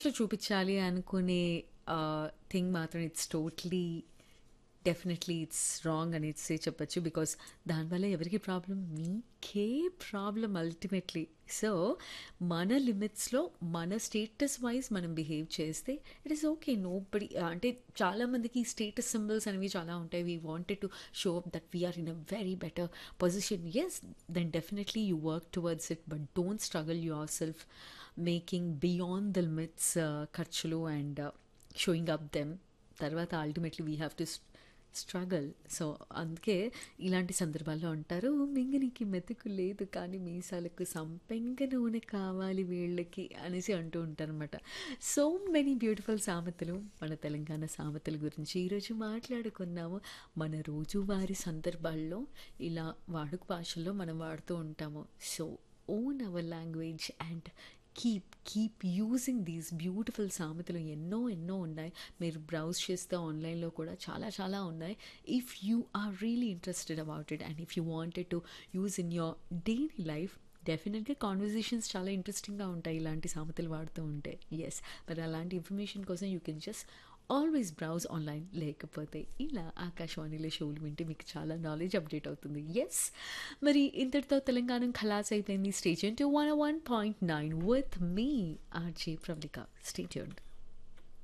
ఇట్లా చూపించాలి అనుకునే ఆహ్, థింగ్ మాత్రం it's totally definitely it's wrong అనేసి చెప్పొచ్చు. బికాజ్ దానివల్ల ఎవరికి ప్రాబ్లమ్? మీకే ప్రాబ్లమ్ అల్టిమేట్‌లీ. సో, మన లిమిట్స్‌లో మన స్టేటస్ వైస్ మనం బిహేవ్ చేస్తే ఇట్ ఈస్ ఓకే. నోబడీ అంటే చాలామందికి స్టేటస్ సింబల్స్ అనేవి చాలా ఉంటాయి. We wanted to show up that we are in a very better position. Yes then definitely you work towards it. But don't struggle yourself making beyond the limits ఖర్చులు and showing up them. తర్వాత ultimately we have to struggle. So, అందుకే ఇలాంటి సందర్భాల్లో అంటారు మింగనీకి మెతుకు లేదు కానీ మీసాలకు సంపెంగ నూనె కావాలి వీళ్ళకి అనేసి అంటూ ఉంటారనమాట. సో మెనీ బ్యూటిఫుల్ సామెతలు మన తెలంగాణ సామెతల గురించి ఈరోజు మాట్లాడుకున్నాము. మన రోజువారీ సందర్భాల్లో ఇలా వాడుక భాషల్లో మనం వాడుతూ ఉంటాము. So, own our language and keep keep using these beautiful సామెతలు ఎన్నో ఎన్నో ఉన్నాయి. మీరు బ్రౌజ్ చేస్తే ఆన్‌లైన్‌లో కూడా చాలా చాలా ఉన్నాయి. If you are really interested about it and if you wanted to use in your daily life డెఫినెట్‌గా కాన్వర్జేషన్స్ చాలా ఇంట్రెస్టింగ్‌గా ఉంటాయి ఇలాంటి సామెతలు వాడుతూ ఉంటే. యెస్ మరి అలాంటి ఇన్ఫర్మేషన్ కోసం you can just always browse online. లేకపోతే ఇలా ఆకాశవాణిలో షోలు వింటే మీకు చాలా నాలెడ్జ్ అప్డేట్ అవుతుంది. యెస్ మరి ఇంతటితో తెలంగాణ ఖలాస్ అయిపోయింది. Stay tuned to 101.9 with me RJ Pravalika. Stay tuned.